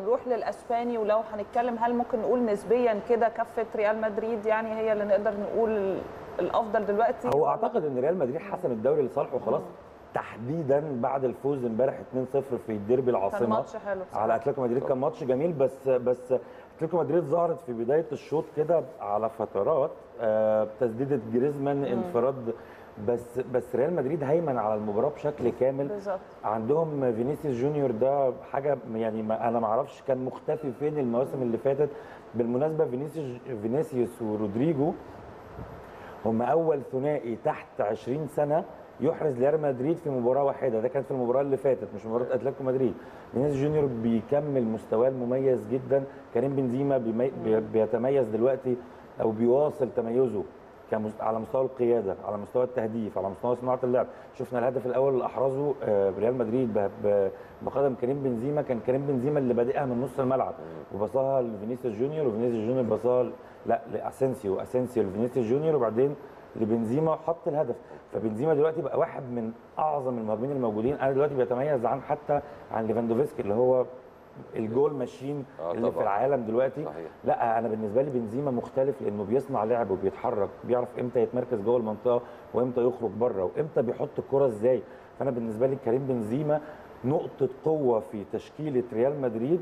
نروح للاسباني ولو هنتكلم هل ممكن نقول نسبيا كده كفه ريال مدريد يعني هي اللي نقدر نقول الافضل دلوقتي هو اعتقد ان ريال مدريد حسم الدوري لصالحه خلاص تحديدا بعد الفوز امبارح 2-0 في الديربي كان العاصمه ماتش حلو بصراحة. على اتلتيكو مدريد كان ماتش جميل بس بس اتلتيكو مدريد ظهرت في بدايه الشوط كده على فترات آه، تسديده جريزمان انفراد بس بس ريال مدريد هيمن على المباراه بشكل كامل بالظبط عندهم فينيسيوس جونيور ده حاجه يعني ما انا ما اعرفش كان مختفي فين المواسم اللي فاتت بالمناسبه فينيسيوس فينيسيوس ورودريجو هم اول ثنائي تحت 20 سنه يحرز لريال مدريد في مباراه واحده ده كان في المباراه اللي فاتت مش مباراه اتلتيكو مدريد فينيسيوس جونيور بيكمل مستواه المميز جدا كريم بنزيما بيمي... بي- بيتميز دلوقتي او بيواصل تميزه كمس... على مستوى القياده على مستوى التهديف على مستوى صناعه اللعب شفنا الهدف الاول اللي احرزه آه، ريال مدريد ب... ب... بقدم كريم بنزيما كان كريم بنزيما اللي بادئها من نص الملعب وبصاها لفينيسيوس جونيور وفينيسيوس جونيور بصاها ل- لا لاسينسيو اسينسيو لفينيسيوس جونيور وبعدين لبنزيما حط الهدف فبنزيما دلوقتي بقى واحد من اعظم المهاجمين الموجودين انا دلوقتي بيتميز عن حتى عن ليفاندوفسكي اللي هو الجول ماشين آه اللي في طبعاً. العالم دلوقتي صحيح. لا انا بالنسبه لي بنزيما مختلف لانه بيصنع لعب وبيتحرك بيعرف امتى يتمركز جوه المنطقه وامتى يخرج بره وامتى بيحط الكره ازاي فانا بالنسبه لي كريم بنزيما نقطه قوه في تشكيله ريال مدريد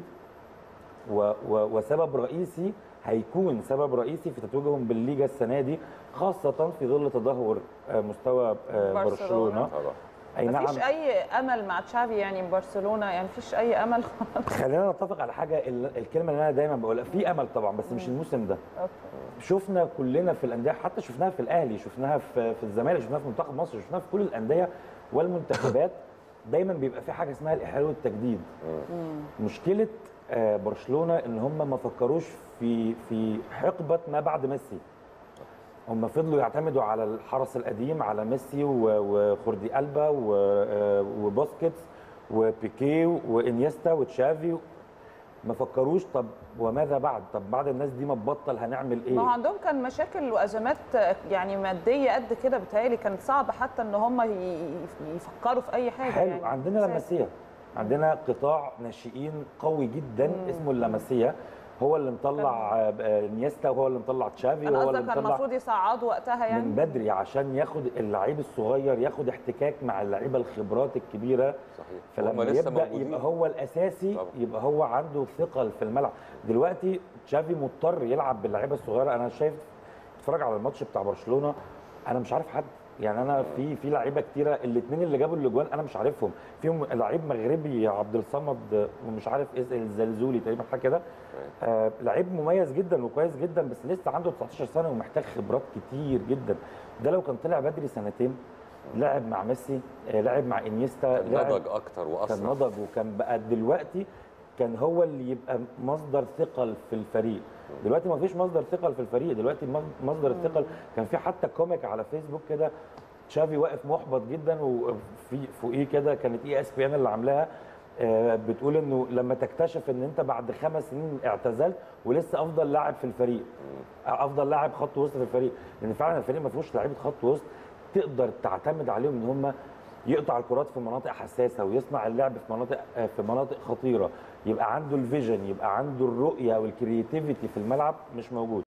و و وسبب رئيسي هيكون سبب رئيسي في تتويجهم بالليجا السنه دي خاصه في ظل تدهور آه، مستوى آه، برشلونة. برشلونه طبعا اي نعم مفيش اي امل مع تشافي يعني برشلونه يعني مفيش اي امل خلينا نتفق على حاجه ال- الكلمه اللي انا دايما بقولها في امل طبعا بس مش الموسم ده شفنا كلنا في الانديه حتى شفناها في الاهلي شفناها في في الزمالك شفناها في منتخب مصر شفناها في كل الانديه والمنتخبات دايما بيبقى في حاجه اسمها الاحلال والتجديد مشكله آه، برشلونه ان هم ما فكروش في في حقبه ما بعد ميسي هم فضلوا يعتمدوا على الحرس القديم على ميسي و- وخوردي البا و- آه، وبوسكيتس وبيكيه وانيستا وتشافي ما فكروش طب وماذا بعد طب بعد الناس دي ما تبطل هنعمل ايه ما هو عندهم كان مشاكل وازمات يعني ماديه قد كده بتهيألي كانت صعبه حتى ان هم ي- يفكروا في اي حاجه حلو يعني عندنا لمسيه عندنا قطاع ناشئين قوي جدا اسمه اللمسيه هو اللي مطلع آه، آه، انيستا وهو اللي مطلع تشافي انا وهو قصدك اللي كان مطلع المفروض يصعدوا وقتها يعني من بدري عشان ياخد اللعيب الصغير ياخد احتكاك مع اللعيبه الخبرات الكبيره صحيح فلما هم لسه يبدا موجودين. يبقى هو الاساسي طبعا. يبقى هو عنده ثقل في الملعب دلوقتي تشافي مضطر يلعب باللعيبه الصغيره انا شايف اتفرج على الماتش بتاع برشلونه انا مش عارف حد يعني انا في في لعيبه كتيره الاثنين اللي جابوا الاجوان انا مش عارفهم فيهم لعيب مغربي عبد الصمد ومش عارف ايه الزلزولي تقريبا حاجه كده آه لعيب مميز جدا وكويس جدا بس لسه عنده 19 سنه ومحتاج خبرات كتير جدا ده لو كان طلع بدري سنتين لعب مع ميسي آه لعب مع انيستا كان لعب نضج اكتر كان واسرع نضج وكان بقى دلوقتي كان هو اللي يبقى مصدر ثقل في الفريق دلوقتي ما فيش مصدر ثقل في الفريق دلوقتي مص- مصدر الثقل كان في حتى كوميك على فيسبوك كده تشافي واقف محبط جدا وفي فوقيه كده كانت اي اس بي ان اللي عاملاها آه، بتقول انه لما تكتشف ان انت بعد خمس سنين اعتزلت ولسه افضل لاعب في الفريق افضل لاعب خط وسط في الفريق لان فعلا الفريق ما فيهوش لعيبه خط وسط تقدر تعتمد عليهم ان هم يقطع الكرات في مناطق حساسه ويصنع اللعب في مناطق آه، في مناطق خطيره يبقى عنده الفيجن يبقى عنده الرؤيه والكرياتيفيتي في الملعب مش موجود